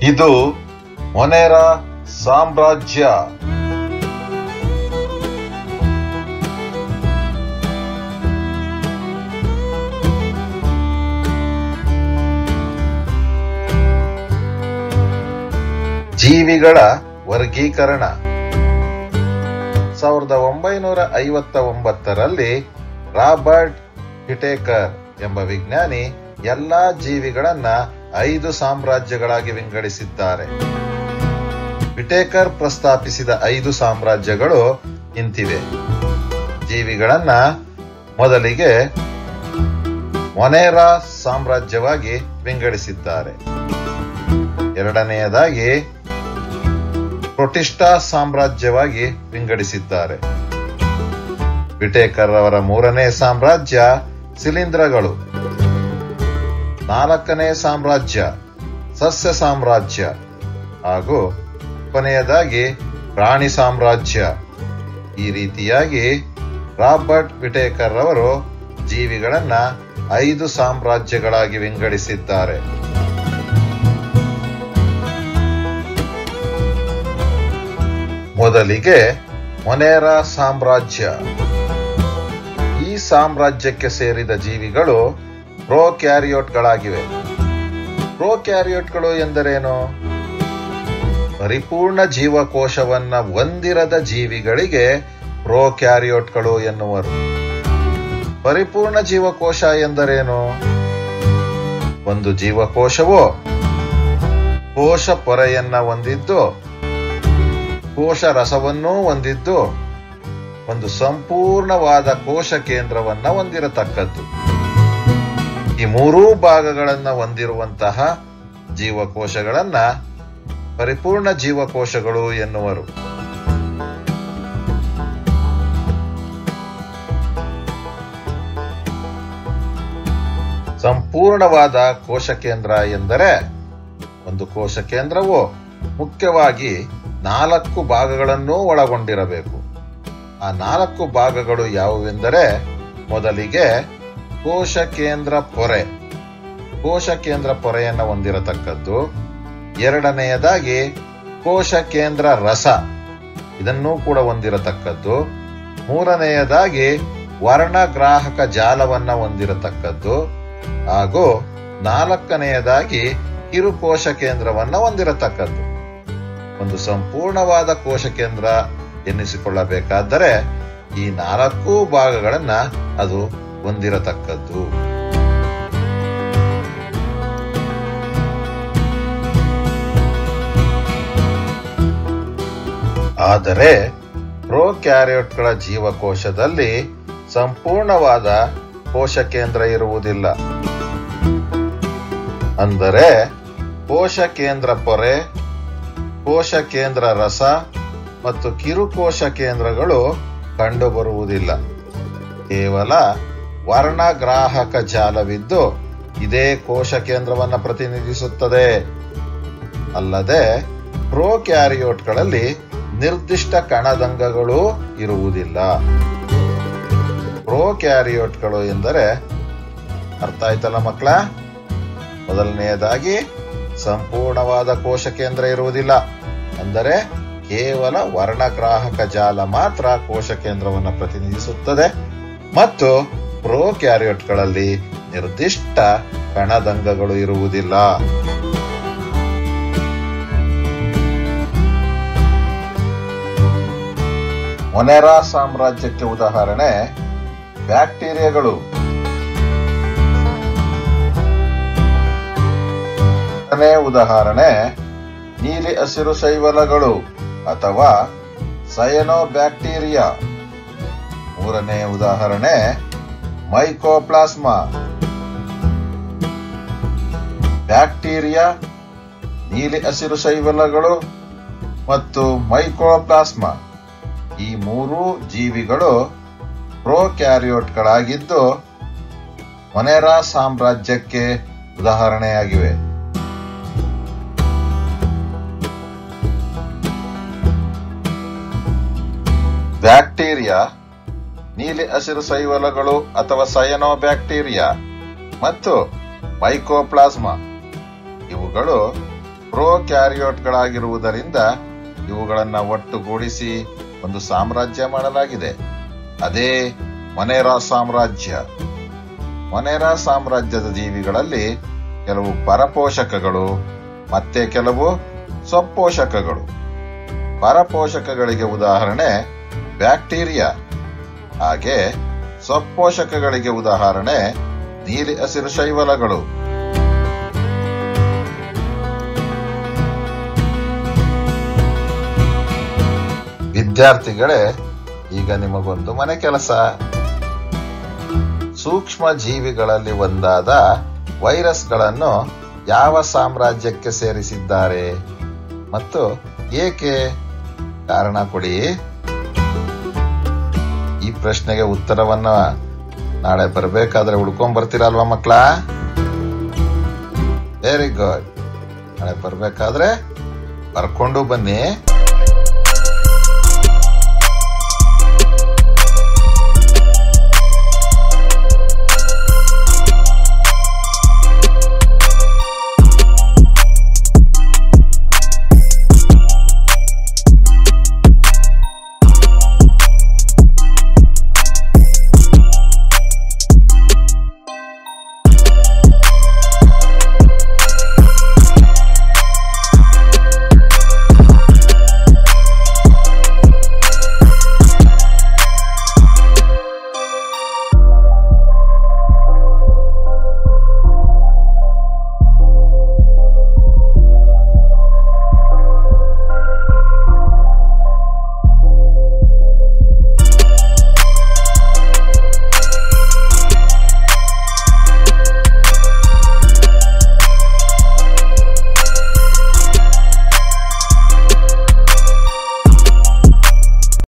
ಇದು ಮೊನೆರಾ ಸಾಮ್ರಾಜ್ಯ ಜೀವಿಗಳ ವರ್ಗೀಕರಣ ಸಾವಿರದ ಒಂಬೈನೂರ ಐವತ್ತ ಒಂಬತ್ತರಲ್ಲಿ ರಾಬರ್ಟ್ ಹಿಟೇಕರ್ ಎಂಬ ವಿಜ್ಞಾನಿ ಎಲ್ಲಾ ಜೀವಿಗಳನ್ನ ಐದು ಸಾಮ್ರಾಜ್ಯಗಳಾಗಿ ವಿಂಗಡಿಸಿದ್ದಾರೆ ವಿಟೇಕರ್ ಪ್ರಸ್ತಾಪಿಸಿದ ಐದು ಸಾಮ್ರಾಜ್ಯಗಳು ಇಂತಿವೆ ಜೀವಿಗಳನ್ನ ಮೊದಲಿಗೆ ಮೊನೇರಾ ಸಾಮ್ರಾಜ್ಯವಾಗಿ ವಿಂಗಡಿಸಿದ್ದಾರೆ ಎರಡನೆಯದಾಗಿ ಪ್ರೊಟಿಸ್ಟಾ ಸಾಮ್ರಾಜ್ಯವಾಗಿ ವಿಂಗಡಿಸಿದ್ದಾರೆ ವಿಟೇಕರ್ ಅವರ ಮೂರನೇ ಸಾಮ್ರಾಜ್ಯ ಶಿಲೀಂಧ್ರಗಳು ನಾಲ್ಕನೇ ಸಾಮ್ರಾಜ್ಯ ಸಸ್ಯ ಸಾಮ್ರಾಜ್ಯ ಹಾಗೂ ಕೊನೆಯದಾಗಿ ಪ್ರಾಣಿ ಸಾಮ್ರಾಜ್ಯ ಈ ರೀತಿಯಾಗಿ ರಾಬರ್ಟ್ ವಿಟೇಕರ್ ಅವರು ಜೀವಿಗಳನ್ನ ಐದು ಸಾಮ್ರಾಜ್ಯಗಳಾಗಿ ವಿಂಗಡಿಸಿದ್ದಾರೆ ಮೊದಲಿಗೆ ಮೊನೇರಾ ಸಾಮ್ರಾಜ್ಯ ಈ ಸಾಮ್ರಾಜ್ಯಕ್ಕೆ ಸೇರಿದ ಜೀವಿಗಳು ಪ್ರೋಕ್ಯಾರಿಯೋಟ್ಗಳಾಗಿವೆ ಪ್ರೋಕ್ಯಾರಿಯೋಟ್ಗಳು ಎಂದರೇನು ಪರಿಪೂರ್ಣ ಜೀವಕೋಶವನ್ನ ಹೊಂದಿರದ ಜೀವಿಗಳಿಗೆ ಪ್ರೋಕ್ಯಾರಿಯೋಟ್ಗಳು ಎನ್ನುವರು ಪರಿಪೂರ್ಣ ಜೀವಕೋಶ ಎಂದರೇನು ಒಂದು ಜೀವಕೋಶವು ಕೋಶ ಪೊರೆಯನ್ನ ಹೊಂದಿದ್ದು ಕೋಶ ರಸವನ್ನೂ ಹೊಂದಿದ್ದು ಒಂದು ಸಂಪೂರ್ಣವಾದ ಕೋಶ ಕೇಂದ್ರವನ್ನ ಹೊಂದಿರತಕ್ಕದ್ದು ಈ ಮೂರೂ ಭಾಗಗಳನ್ನ ಹೊಂದಿರುವಂತಹ ಜೀವಕೋಶಗಳನ್ನ ಪರಿಪೂರ್ಣ ಜೀವಕೋಶಗಳು ಎನ್ನುವರು ಸಂಪೂರ್ಣವಾದ ಕೋಶ ಕೇಂದ್ರ ಎಂದರೆ ಒಂದು ಕೋಶ ಕೇಂದ್ರವು ಮುಖ್ಯವಾಗಿ ನಾಲ್ಕು ಭಾಗಗಳನ್ನು ಒಳಗೊಂಡಿರಬೇಕು ಆ ನಾಲ್ಕು ಭಾಗಗಳು ಯಾವುವೆಂದರೆ ಮೊದಲಿಗೆ ಕೋಶ ಕೇಂದ್ರ ಪೊರೆ ಕೋಶ ಕೇಂದ್ರ ಪೊರೆಯನ್ನು ಹೊಂದಿರತಕ್ಕದ್ದು ಎರಡನೆಯದಾಗಿ ಕೋಶ ಕೇಂದ್ರ ರಸ ಇದನ್ನೂ ಕೂಡ ಹೊಂದಿರತಕ್ಕದ್ದು ಮೂರನೆಯದಾಗಿ ವರ್ಣಗ್ರಾಹಕ ಜಾಲವನ್ನ ಹೊಂದಿರತಕ್ಕದ್ದು ಹಾಗೂ ನಾಲ್ಕನೆಯದಾಗಿ ಕಿರುಕೋಶ ಕೇಂದ್ರವನ್ನ ಹೊಂದಿರತಕ್ಕದ್ದು ಒಂದು ಸಂಪೂರ್ಣವಾದ ಕೋಶ ಕೇಂದ್ರ ಎನ್ನಿಸಿಕೊಳ್ಳಬೇಕಾದರೆ ಈ ನಾಲ್ಕು ಭಾಗಗಳನ್ನ ಅದು ಹೊಂದಿರತಕ್ಕದ್ದು ಆದರೆ ಪ್ರೋಕ್ಯಾರಿಯೋಟ್ಗಳ ಜೀವಕೋಶದಲ್ಲಿ ಸಂಪೂರ್ಣವಾದ ಕೋಶ ಕೇಂದ್ರ ಇರುವುದಿಲ್ಲ ಅಂದರೆ ಕೋಶ ಕೇಂದ್ರ ಪೊರೆ ಕೋಶ ಕೇಂದ್ರ ರಸ ಮತ್ತು ಕಿರುಕೋಶ ಕೇಂದ್ರಗಳು ಕಂಡುಬರುವುದಿಲ್ಲ ಕೇವಲ ವರ್ಣಗ್ರಾಹಕ ಜಾಲವಿದ್ದು ಇದೇ ಕೋಶ ಕೇಂದ್ರವನ್ನು ಪ್ರತಿನಿಧಿಸುತ್ತದೆ ಅಲ್ಲದೆ ಪ್ರೋಕ್ಯಾರಿಯೋಟ್ಗಳಲ್ಲಿ ನಿರ್ದಿಷ್ಟ ಕಣದಂಗಗಳು ಇರುವುದಿಲ್ಲ ಪ್ರೋಕ್ಯಾರಿಯೋಟ್ಗಳು ಎಂದರೆ ಅರ್ಥ ಆಯ್ತಲ್ಲ ಮಕ್ಕಳ ಮೊದಲನೆಯದಾಗಿ ಸಂಪೂರ್ಣವಾದ ಕೋಶ ಕೇಂದ್ರ ಇರುವುದಿಲ್ಲ ಅಂದರೆ ಕೇವಲ ವರ್ಣಗ್ರಾಹಕ ಜಾಲ ಮಾತ್ರ ಕೋಶ ಕೇಂದ್ರವನ್ನು ಪ್ರತಿನಿಧಿಸುತ್ತದೆ ಮತ್ತು ಪ್ರೋಕ್ಯಾರಿಯೋಟ್ಗಳಲ್ಲಿ ನಿರ್ದಿಷ್ಟ ಕಣದಂಗಗಳು ಇರುವುದಿಲ್ಲ ಮೊನೆರಾ ಸಾಮ್ರಾಜ್ಯಕ್ಕೆ ಉದಾಹರಣೆ ಬ್ಯಾಕ್ಟೀರಿಯಾಗಳು ಎರಡನೇ ಉದಾಹರಣೆ ನೀಲಿ ಹಸಿರು ಶೈವಲಗಳು ಅಥವಾ ಸಯನೋಬ್ಯಾಕ್ಟೀರಿಯಾ ಮೂರನೇ ಉದಾಹರಣೆ ಮೈಕೋಪ್ಲಾಸ್ಮಾ ಬ್ಯಾಕ್ಟೀರಿಯಾ ನೀಲಿ ಹಸಿರು ಶೈವಲಗಳು ಮತ್ತು ಮೈಕೋಪ್ಲಾಸ್ಮಾ ಈ ಮೂರು ಜೀವಿಗಳು ಪ್ರೋಕ್ಯಾರಿಯೋಟ್ಗಳಾಗಿದ್ದು ಮೊನೆರಾ ಸಾಮ್ರಾಜ್ಯಕ್ಕೆ ಉದಾಹರಣೆಯಾಗಿವೆ ಬ್ಯಾಕ್ಟೀರಿಯಾ ನೀಲಿ ಹಸಿರು ಶೈವಲಗಳು ಅಥವಾ ಸಯನೋ ಬ್ಯಾಕ್ಟೀರಿಯಾ ಮತ್ತು ಮೈಕೋಪ್ಲಾಸ್ಮಾ ಇವುಗಳು ಪ್ರೋಕ್ಯಾರಿಯೋಟ್ಗಳಾಗಿರುವುದರಿಂದ ಇವುಗಳನ್ನ ಒಟ್ಟುಗೂಡಿಸಿ ಒಂದು ಸಾಮ್ರಾಜ್ಯ ಮಾಡಲಾಗಿದೆ ಅದೇ ಮೊನೆರಾ ಸಾಮ್ರಾಜ್ಯ ಮೊನೆರಾ ಸಾಮ್ರಾಜ್ಯದ ಜೀವಿಗಳಲ್ಲಿ ಕೆಲವು ಪರಪೋಷಕಗಳು ಮತ್ತೆ ಕೆಲವು ಸ್ವಪೋಷಕಗಳು ಪರಪೋಷಕಗಳಿಗೆ ಉದಾಹರಣೆ ಬ್ಯಾಕ್ಟೀರಿಯಾ ಹಾಗೆ ಸ್ವಪೋಷಕಗಳಿಗೆ ಉದಾಹರಣೆ ನೀಲಿ ಹಸಿರು ಶೈವಲಗಳು ವಿದ್ಯಾರ್ಥಿಗಳೇ ಈಗ ನಿಮಗೊಂದು ಮನೆ ಕೆಲಸ ಸೂಕ್ಷ್ಮ ಜೀವಿಗಳಲ್ಲಿ ಒಂದಾದ ವೈರಸ್ಗಳನ್ನು ಯಾವ ಸಾಮ್ರಾಜ್ಯಕ್ಕೆ ಸೇರಿಸಿದ್ದಾರೆ ಮತ್ತು ಏಕೆ ಕಾರಣ ಕೊಡಿ ಈ ಪ್ರಶ್ನೆಗೆ ಉತ್ತರವನ್ನ ನಾಳೆ ಬರಬೇಕಾದ್ರೆ ಹುಡ್ಕೊಂಡ್ ಬರ್ತೀರಲ್ವಾ ಮಕ್ಕಳ ವೆರಿ ಗುಡ್ ನಾಳೆ ಬರ್ಬೇಕಾದ್ರೆ ಬರ್ಕೊಂಡು ಬನ್ನಿ